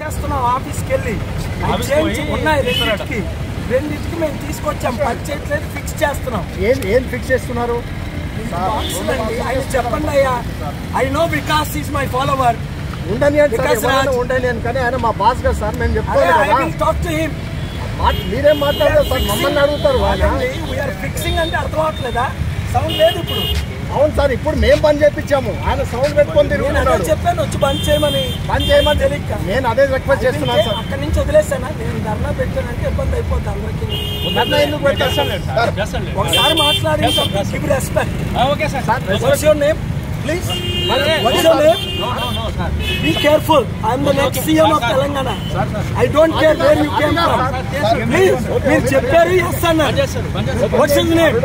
చేస్తున్నాం ఆఫీస్కి వెళ్ళి అవి ఆఫీస్కి చేయించి పోయి ఉన్నాయి ఇస్తారట. రెండింటికి రెండింటికి మేము తీసుకొచ్చాం పని చేయట్లేదు ఫిక్స్ చేస్తున్నాం ఏం ఏం ఫిక్స్ చేస్తున్నారు బాక్సులు అండి ఆయన చెప్పండి అయ్యా I know Vikas is my follower ఉండని అని సార్ వికాస్ ఎవరైనా రాజ్. ఉండని అని కానీ ఆయన మా బాస్ గారు సార్ మేము చెప్తాను ఐ కదా విల్ టాక్ టు హిమ్ మా- మీరేం మాట్లాడారు సార్ మమ్మల్ని అడుగుతారు ఆయన వీఆర్ ఫిక్సింగ్ అంటే అర్థం అవట్లేదా సౌండ్ లేదు ఇప్పుడు అవును సార్ ఇప్పుడు మేము పని చేయించాము ఆయన సౌండ్ పెట్టుకొని నేను అదే తిరుగుతున్నాడు చెప్పాను వచ్చి బంద్ చేయమని పని చేయమని తెలియక. నేను అదే రిక్వెస్ట్ చేస్తున్నాను సార్ అక్కడి నుంచి వదిలేసానా నేను ధర్నా పెట్టానంటే ఇబ్బంది అయిపోద్ది అందరికీ ధర్నా ఎందుకు పెట్టారు సార్ చేస్తాను ఒకసారి మాట్లాడి Yes, sir, yes, sir. Give respect okay sir what's your name please what's your name no no no sir be careful I'm the next CM of Telangana I don't care where you came from please మీరు చెప్పారు yes అన్నారు చేస్తారు బంద్ చేస్తారు what's his name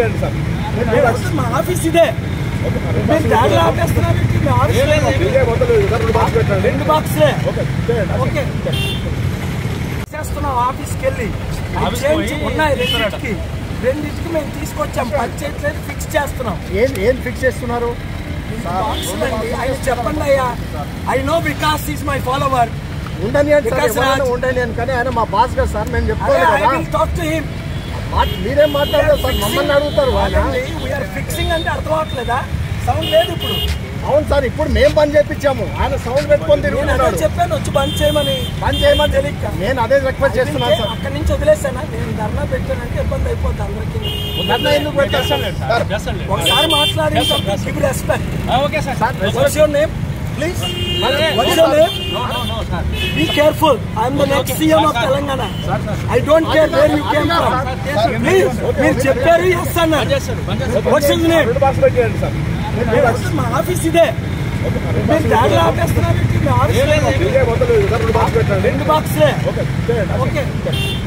మా office ఇదే మీరు దారిలో ఆపేస్తున్నారు ఏంటి? మీ ఆఫీస్ రెండు బాక్స్లే ఓకే చేస్తున్నాం ఆఫీస్కి వెళ్ళి అవి ఆఫీస్కి చేయించి పోయి ఉన్నాయి ఇస్తారట. రెండింటికి రెండింటికి మేము తీసుకొచ్చాం పని చేయట్లేదు ఫిక్స్ చేస్తున్నాం ఏం ఏం ఫిక్స్ చేస్తున్నారు బాక్సులు అండి ఆయన చెప్పండి అయ్యా I know Vikas is my follower ఉండని అని సార్ వికాస్ ఎవరైనా రాజ్. ఉండని అని కానీ ఆయన మా బాస్ గారు సార్ మేము చెప్తాను ఐ కదా విల్ టాక్ టు హిమ్ మా- మీరేం మాట్లాడారు సార్ మమ్మల్ని అడుగుతారు ఆయన వీఆర్ ఫిక్సింగ్ అంటే అర్థం అవట్లేదా సౌండ్ లేదు ఇప్పుడు అవును సార్ ఇప్పుడు మేము పని చేయించాము ఆయన సౌండ్ పెట్టుకొని నేను అదే తిరుగుతున్నాడు చెప్పాను వచ్చి బంద్ చేయమని పని చేయమని తెలియక. నేను అదే రిక్వెస్ట్ చేస్తున్నాను సార్ అక్కడి నుంచి వదిలేసానా నేను ధర్నా పెట్టానంటే ఇబ్బంది అయిపోద్ది అందరికీ ధర్నా ఎందుకు పెట్టారు సార్ చేస్తాను ఒకసారి మాట్లాడి Yes, sir, yes, sir. Give respect okay sir what's your name please what's your name no no no sir be careful I'm the next CM of Telangana I don't care where you came from please మీరు చెప్పారు yes అన్నారు చేస్తారు బంద్ చేస్తారు what's his name మా office ఇదే మీరు దారిలో ఆపేస్తున్నారు ఏంటి? మీ ఆఫీస్ రెండు బాక్స్లే ఓకే